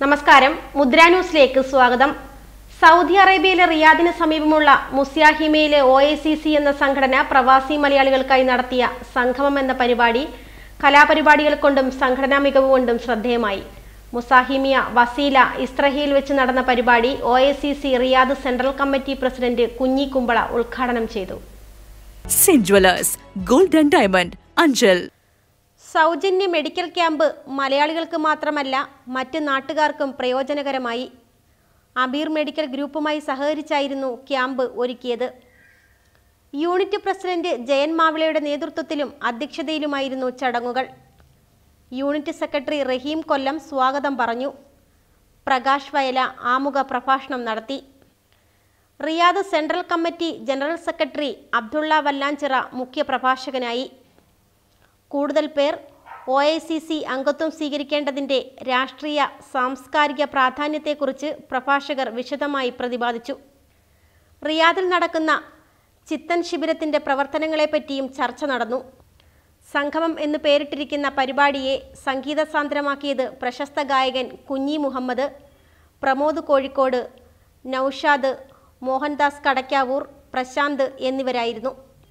നമസ്കാരം മുദ്ര ന്യൂസിലേക്ക് സ്വാഗതം സൗദി അറേബ്യയിലെ റിയാദിന് സമീപമുള്ള മുസ്യാഹിമയിലെ ഒ എ സി സി എന്ന സംഘടന പ്രവാസി മലയാളികൾക്കായി നടത്തിയ സംഗമം എന്ന പരിപാടി കലാപരിപാടികൾ കൊണ്ടും സംഘടനാ മികവ് കൊണ്ടും ശ്രദ്ധേയമായി മുസാഹിമിയ വസീല ഇസ്രഹയിൽ വെച്ച് നടന്ന പരിപാടി O A C C Riyadh central committee president Kunhi Kumbala ഉദ്ഘാടനം ചെയ്തു Saint jewellers gold and diamond Anchal സൗജന്യ മെഡിക്കൽ ക്യാമ്പ് മലയാളികൾക്ക് മാത്രമല്ല മറ്റ് നാട്ടുകാർക്കും പ്രയോജനകരമായി അബീർ മെഡിക്കൽ ഗ്രൂപ്പുമായി സഹകരിച്ചായിരുന്നു ക്യാമ്പ് ഒരുക്കിയത് യൂണിറ്റ് പ്രസിഡന്റ് ജയൻ മാവിളയുടെ നേതൃത്വത്തിലും അധ്യക്ഷതയിലുമായിരുന്നു ചടങ്ങുകൾ യൂണിറ്റ് സെക്രട്ടറി റഹീം കൊല്ലം സ്വാഗതം പറഞ്ഞു പ്രകാശ് വയല ആമുഖ പ്രഭാഷണം നടത്തി Riyadh central committee general secretary Abdulla Vallanchira മുഖ്യപ്രഭാഷകനായി കൂടുതൽ പേർ ഒ ഐ സി സി അംഗത്വം സ്വീകരിക്കേണ്ടതിൻ്റെ രാഷ്ട്രീയ സാംസ്കാരിക പ്രാധാന്യത്തെക്കുറിച്ച് പ്രഭാഷകർ വിശദമായി പ്രതിപാദിച്ചു റിയാദിൽ നടക്കുന്ന ചിത്തൻ ശിബിരത്തിൻ്റെ പ്രവർത്തനങ്ങളെപ്പറ്റിയും ചർച്ച നടന്നു സംഗമം എന്ന് പേരിട്ടിരിക്കുന്ന പരിപാടിയെ സംഗീത സാന്ദ്രമാക്കിയത് പ്രശസ്ത ഗായകൻ കുഞ്ഞി മുഹമ്മദ് പ്രമോദ് കോഴിക്കോട് നൌഷാദ് മോഹൻദാസ് കടക്കാവൂർ പ്രശാന്ത് എന്നിവരായിരുന്നു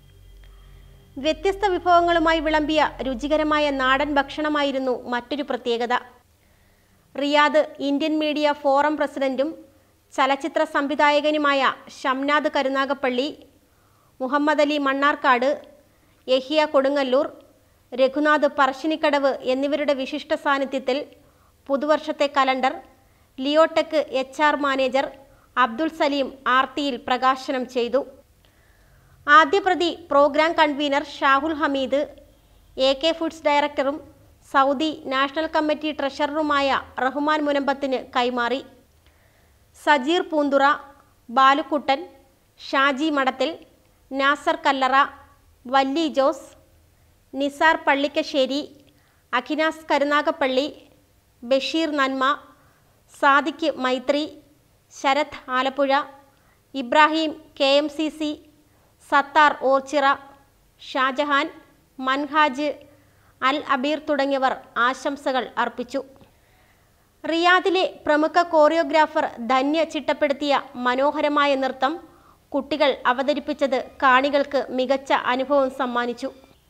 വ്യത്യസ്ത വിഭവങ്ങളുമായി വിളമ്പിയ രുചികരമായ നാടൻ ഭക്ഷണമായിരുന്നു മറ്റൊരു പ്രത്യേകത റിയാദ് ഇന്ത്യൻ മീഡിയ ഫോറം പ്രസിഡന്റും ചലച്ചിത്ര സംവിധായകനുമായ ഷംനാദ് കരുനാഗപ്പള്ളി മുഹമ്മദ് അലി മണ്ണാർക്കാട് യഹിയ കൊടുങ്ങല്ലൂർ രഘുനാഥ് പറശ്ശിനിക്കടവ് എന്നിവരുടെ വിശിഷ്ട സാന്നിധ്യത്തിൽ പുതുവർഷത്തെ calendar Leotech H R manager Abdul Saleem ആർത്തിയിൽ പ്രകാശനം ചെയ്തു ആദ്യ പ്രതി program convener Shahul Hameed A K foods ഡയറക്ടറും സൗദി നാഷണൽ കമ്മിറ്റി ട്രഷററുമായ റഹ്മാൻ മുനമ്പത്തിന് കൈമാറി സജീർ പൂന്തുറ ബാലുക്കുട്ടൻ ഷാജി മടത്തിൽ നാസർ കല്ലറ വല്ലി Jose Nisar പള്ളിക്കശ്ശേരി അഖിനാസ് Karunagappally Basheer Nanma Sadiq Maithri Sharath Alappuzha Ibrahim K M C C Sathar Ochira Shajahan Manhaj Al Abeer തുടങ്ങിയവർ ആശംസകൾ അർപ്പിച്ചു റിയാദിലെ പ്രമുഖ കോറിയോഗ്രാഫർ ധന്യ ചിട്ടപ്പെടുത്തിയ മനോഹരമായ നൃത്തം കുട്ടികൾ അവതരിപ്പിച്ചത് കാണികൾക്ക് മികച്ച അനുഭവം സമ്മാനിച്ചു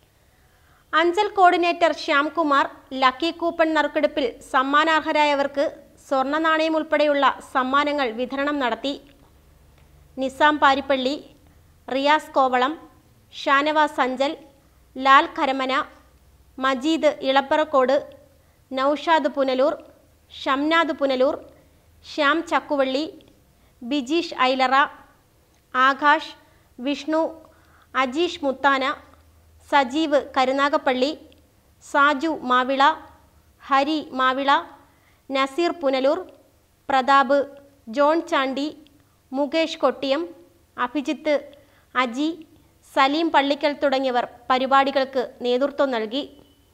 Anchal coordinator Shyamkumar lucky coupon നറുക്കെടുപ്പിൽ സമ്മാനാർഹരായവർക്ക് സ്വർണ്ണ നാണയം ഉൾപ്പെടെയുള്ള സമ്മാനങ്ങൾ വിതരണം നടത്തി നിസാം പാരിപ്പള്ളി റിയാസ് കോവളം ഷാനവാസ് അഞ്ചൽ ലാൽ കരമന മജീദ് ഇളപ്പറക്കോട് നൌഷാദ് പുനലൂർ ഷംനാദ് പുനലൂർ ശ്യാം ചക്കുവള്ളി ബിജീഷ് ഐലറ ആകാശ് വിഷ്ണു അജീഷ് മുത്താന സജീവ് കരുനാഗപ്പള്ളി സാജു മാവിള ഹരി മാവിള നസീർ പുനലൂർ പ്രതാപ് ജോൺ ചാണ്ടി മുകേഷ് കൊട്ടിയം അഭിജിത്ത് അജി സലീം പള്ളിക്കൽ തുടങ്ങിയവർ പരിപാടികൾക്ക് നേതൃത്വം നൽകി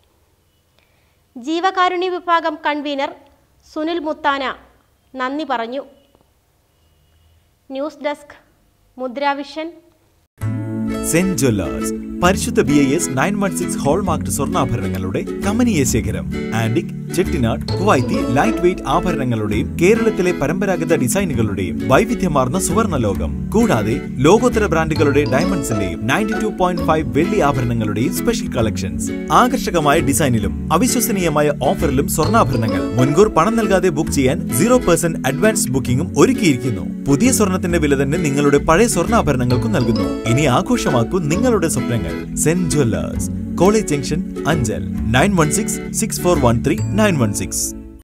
ജീവകാരുണ്യ വിഭാഗം കൺവീനർ സുനിൽ മുത്താന നന്ദി പറഞ്ഞു news desk Mudravision Saint jewellers പരിശുദ്ധ B I S nine one six hallmark സ്വർണ്ണാഭരണങ്ങളുടെ കമനീയ ശേഖരം antique Chettinad Kuwaiti light weight ആഭരണങ്ങളുടെയും കേരളത്തിലെ പരമ്പരാഗത ഡിസൈനുകളുടെയും വൈവിധ്യമാർന്ന സുവർണ്ണ ലോകം കൂടാതെ ലോകോത്തര ബ്രാൻഡുകളുടെ ഡയമണ്ട്സിന്റെയും നയൻറ്റി ടു പോയിന്റ് ഫൈവ് വെള്ളി ആഭരണങ്ങളുടെയും സ്പെഷ്യൽ കളക്ഷൻസ് ആകർഷകമായ ഡിസൈനിലും അവിശ്വസനീയമായ ഓഫറിലും സ്വർണ്ണാഭരണങ്ങൾ മുൻകൂർ പണം നൽകാതെ ബുക്ക് ചെയ്യാൻ സീറോ പെർസെന്റ് അഡ്വാൻസ് ബുക്കിംഗും ഒരുക്കിയിരിക്കുന്നു പുതിയ സ്വർണത്തിന്റെ വില തന്നെ നിങ്ങളുടെ പഴയ സ്വർണ്ണാഭരണങ്ങൾക്കും നൽകുന്നു ഇനി ആഘോഷമാക്കൂ നിങ്ങളുടെ സ്വപ്നങ്ങൾ Saint jewellers college junction Anchal nine one six six four one three nine one six